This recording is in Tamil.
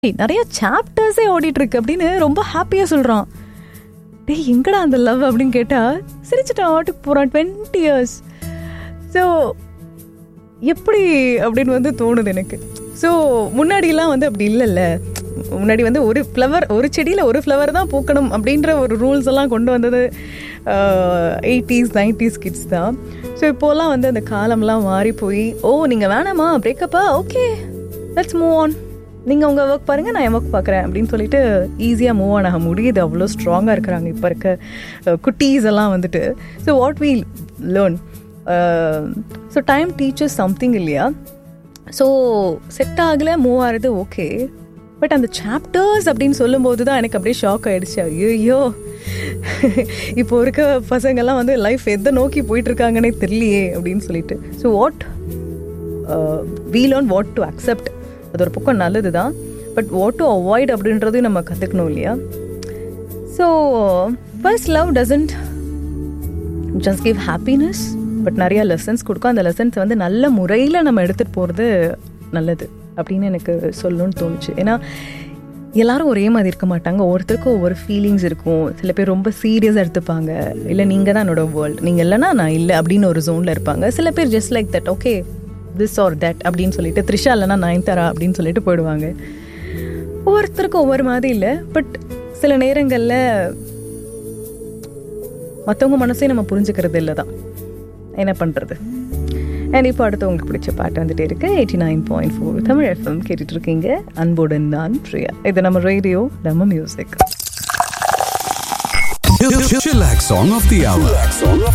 நிறைய சாப்டர்ஸே ஓடிட்டு இருக்கு அப்படின்னு ரொம்ப ஹாப்பியா சொல்றான் டேய் எங்கடா அந்த லவ் அப்படின்னு கேட்டா சிரிச்சுட்டான் ஆட்டுக்கு போறான் டுவெண்ட்டி இயர்ஸ் ஸோ எப்படி அப்படின்னு வந்து தோணுது எனக்கு ஸோ முன்னாடிலாம் வந்து அப்படி இல்லைல்ல முன்னாடி வந்து ஒரு ஃப்ளவர் ஒரு செடியில் ஒரு ஃப்ளவர் தான் பூக்கணும் அப்படின்ற ஒரு ரூல்ஸ் எல்லாம் கொண்டு வந்தது எயிட்டிஸ் நைன்டிஸ் கிட்ஸ் தான் ஸோ இப்போலாம் வந்து அந்த காலம்லாம் மாறி போய் ஓ நீங்கள் வேணாமா பிரேக்கப்பா ஓகே லெட்ஸ் மூவ் ஆன் நீங்கள் உங்கள் ஒர்க் பாருங்கள் நான் என் ஒர்க் பார்க்குறேன் அப்படின்னு சொல்லிட்டு ஈஸியாக மூவ் ஆன் ஆக முடியுது அவ்வளோ ஸ்ட்ராங்காக இருக்கிறாங்க இப்போ இருக்க குட்டீஸ் எல்லாம் வந்துட்டு so what we'll learn so time teachers something இல்லையா ஸோ செட் ஆகலை மூவ் ஆகிறது ஓகே பட் அந்த சாப்டர்ஸ் அப்படின்னு சொல்லும்போது தான் எனக்கு அப்படியே ஷாக் ஆகிடுச்சு ஐயோ இப்போ இருக்க பசங்கள்லாம் வந்து லைஃப் எதை நோக்கி போயிட்டுருக்காங்கன்னே தெரியலையே அப்படின்னு சொல்லிட்டு so what we learn what to accept அது ஒரு பக்கம் நல்லது தான் பட் வாட் டு அவாய்ட் அப்படின்றதையும் நம்ம கற்றுக்கணும் இல்லையா so first love doesn't just give happiness but நிறைய லெசன்ஸ் கொடுக்கும் அந்த லெசன்ஸ் வந்து நல்ல முறையில் நம்ம எடுத்துகிட்டு போகிறது நல்லது அப்படின்னு எனக்கு சொல்லணும்னு தோணுச்சு ஏன்னா எல்லாரும் ஒரே மாதிரி இருக்க மாட்டாங்க ஒவ்வொருத்தருக்கும் ஒவ்வொரு ஃபீலிங்ஸ் இருக்கும் சில பேர் ரொம்ப சீரியஸாக எடுத்துப்பாங்க இல்லை நீங்கள் தான் என்னோட வேர்ல்டு நீங்கள் இல்லைனா நான் இல்லை அப்படின்னு ஒரு ஜோனில் இருப்பாங்க சில பேர் just like that okay this or that அப்படின்னு சொல்லிட்டு த்ரிஷா இல்லைனா நயன்தாரா அப்படின்னு சொல்லிட்டு போயிடுவாங்க ஒவ்வொருத்தருக்கும் ஒவ்வொரு மாதிரி இல்லை பட் சில நேரங்களில் மற்றவங்க மனசையும் நம்ம புரிஞ்சுக்கிறது இல்லை தான் என்ன பண்ணுறது அண்ட் இப்போ அடுத்து உங்களுக்கு பிடிச்ச பாட்டு வந்துட்டே இருக்கு eighty nine point four Tamil FM கேட்டுட்டு இருக்கீங்க அன்புடன் தான் பிரியா இது நம்ம ரேடியோ நம்ம music Chillax Song of the Hour.